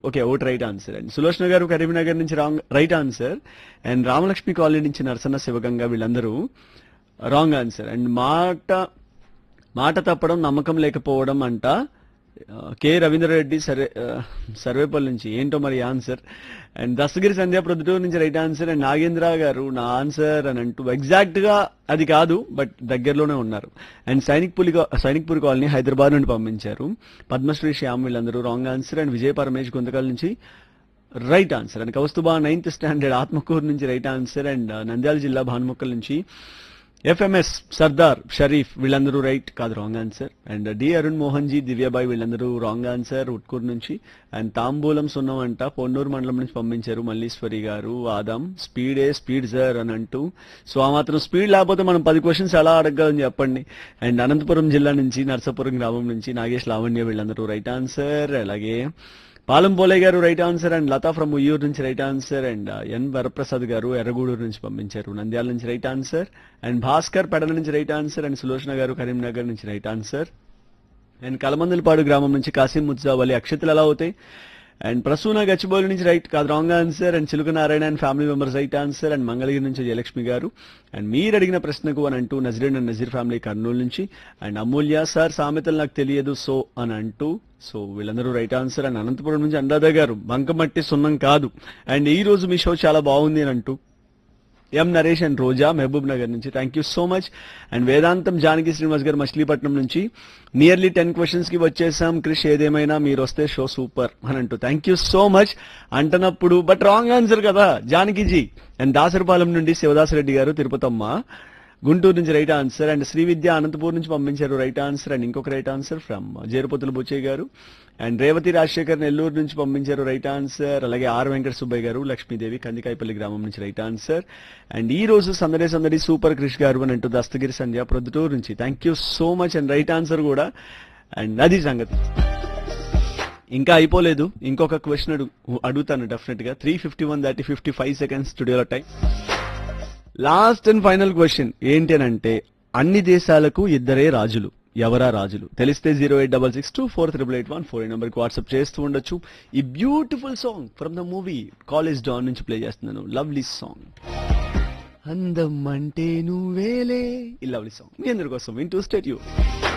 okay vote right answer and Sulochana గారు కరీంనగర్ నుంచి wrong right answer and Ramalakshmi colony నుంచి నరసన్న శివగంగా వీళ్ళందరూ రాంగ్ ఆన్సర్ అండ్ మాట మాట తప్పడం నమ్మకం లేకపోవడం అంట ఆ, కె రవీంద్రరెడ్డి సర్వే ఆ, సర్వేపల్లి నుంచి ఏంటో మరి ఆన్సర్ అండ్ దస్తగిరి సంధ్య ప్రొద్దుటూరు నుంచి రైట్ ఆన్సర్ అండ్ నాగేంద్ర గారు నా ఆన్సర్ అని అంటూ ఎగ్జాక్ట్ గా అది కాదు బట్ దగ్గరలోనే ఉన్నారు అండ్ సైనిక్ పులి సైనిక్ పురి కాలనీ హైదరాబాద్ నుండి పంపించారు పద్మశ్రీ శ్యామ్ వీళ్ళందరూ wrong answer and Vijaya Paramesh Guntakal నుంచి right answer and Kaustubha ninth standard Atmakur నుంచి రైట్ ఆన్సర్ అండ్ నంద్యాల జిల్లా భానుముక్కల్ నుంచి ఎఫ్ఎంఎస్ సర్దార్ షరీఫ్ వీళ్ళందరూ రైట్ కాదు wrong answer and D Arun Mohan ji Divyabai వీళ్ళందరూ రాంగ్ ఆన్సర్ ఉట్కూరు నుంచి అండ్ తాంబూలం సున్నం అంట పొన్నూరు మండలం నుంచి పంపించారు మల్లీశ్వరి గారు ఆదాం స్పీడే స్పీడ్ సార్ అని అంటూ సో ఆ మాత్రం స్పీడ్ లేకపోతే మనం పది క్వశ్చన్స్ ఎలా అడగలని చెప్పండి అండ్ అనంతపురం జిల్లా నుంచి నర్సాపురం గ్రామం నుంచి నాగేష్ లావణ్య వీళ్ళందరూ రైట్ ఆన్సర్ అలాగే పాలం పోలే గారు right answer and Latha from Uyyur నుంచి right answer and N Varaprasad గారు ఎర్రగూడూరు నుంచి పంపించారు నంద్యాల నుంచి right answer and Bhaskar Pedala నుంచి రైట్ ఆన్సర్ అండ్ సులోచన గారు కరీంనగర్ నుంచి రైట్ ఆన్సర్ అండ్ కలమందలపాడు గ్రామం నుంచి కాసిం ముత్జావలి అక్షతలు ఎలా అవుతాయి అండ్ ప్రసూన గచ్చిబౌలి నుంచి రైట్ కాదు wrong answer and Chiluka Narayana and family members right answer and Mangalagiri నుంచి జయలక్ష్మి గారు అండ్ మీరు అడిగిన ప్రశ్నకు అని అంటూ నజరీన్ అండ్ నజీర్ ఫ్యామిలీ కర్నూలు నుంచి అండ్ అమూల్య సార్ సామెతలు నాకు తెలియదు సో అని అంటూ సో వీళ్ళందరూ రైట్ ఆన్సర్ అండ్ అనంతపురం నుంచి అనురాధ గారు బంకమట్టి సున్నం కాదు అండ్ ఈ రోజు మీ షో చాలా బాగుంది అని అంటూ M Naresh and Roja Mahabubnagar నుంచి thank you so much and Vedantam Janaki Srinivas గారు మచిలీపట్నం నుంచి నియర్లీ టెన్ క్వశ్చన్స్ కి వచ్చేసాం క్రిష్ ఏదేమైనా మీరు వస్తే షో సూపర్ అని అంటూ థ్యాంక్ యూ సో మచ్ అంటున్నప్పుడు బట్ రాంగ్ ఆన్సర్ కదా జానకిజీ అండ్ దాసరపాలెం నుండి శివదాస్ రెడ్డి గారు తిరుపతమ్మ గుంటూరు నుంచి right answer and Shri Vidya Anantapur నుంచి పంపించారు రైట్ ఆన్సర్ అండ్ ఇంకొక right answer from Jerupathula Buchaiah గారు అండ్ రేవతి రాజశేఖర్ నెల్లూరు నుంచి పంపించారు రైట్ ఆన్సర్ అలాగే ఆర్ వెంకట సుబ్బయ్య గారు లక్ష్మీదేవి కందికాయపల్లి గ్రామం నుంచి రైట్ ఆన్సర్ అండ్ ఈ రోజు సందడి సందడి సూపర్ క్రిష్ గారు అని అంటూ దస్తగిరి సంధ్య ప్రొద్దుటూరు నుంచి thank you so much and right answer కూడా అండ్ అది సంగతి ఇంకా అయిపోలేదు ఇంకొక క్వశ్చన్ అడుగు అడుగుతాను డెఫినెట్ గా త్రీ ఫిఫ్టీ వన్ దాటి ఫిఫ్టీ ఫైవ్ సెకండ్స్ స్టూడియోలో time last and final question ఏంటి అని అంటే అన్ని దేశాలకు ఇద్దరే రాజులు ఎవరా రాజులు తెలిస్తే zero eight double six two four triple eight one four నెంబర్కి వాట్సాప్ చేస్తూ ఉండొచ్చు ఈ beautiful song from the movie college don నుంచి ప్లే చేస్తున్నాను లవ్లీ సాంగ్ అందం అంటే నువ్వేలే ఈ లవ్లీ సాంగ్ మీ అందరి కోసం వింటూ స్టేట్ యూ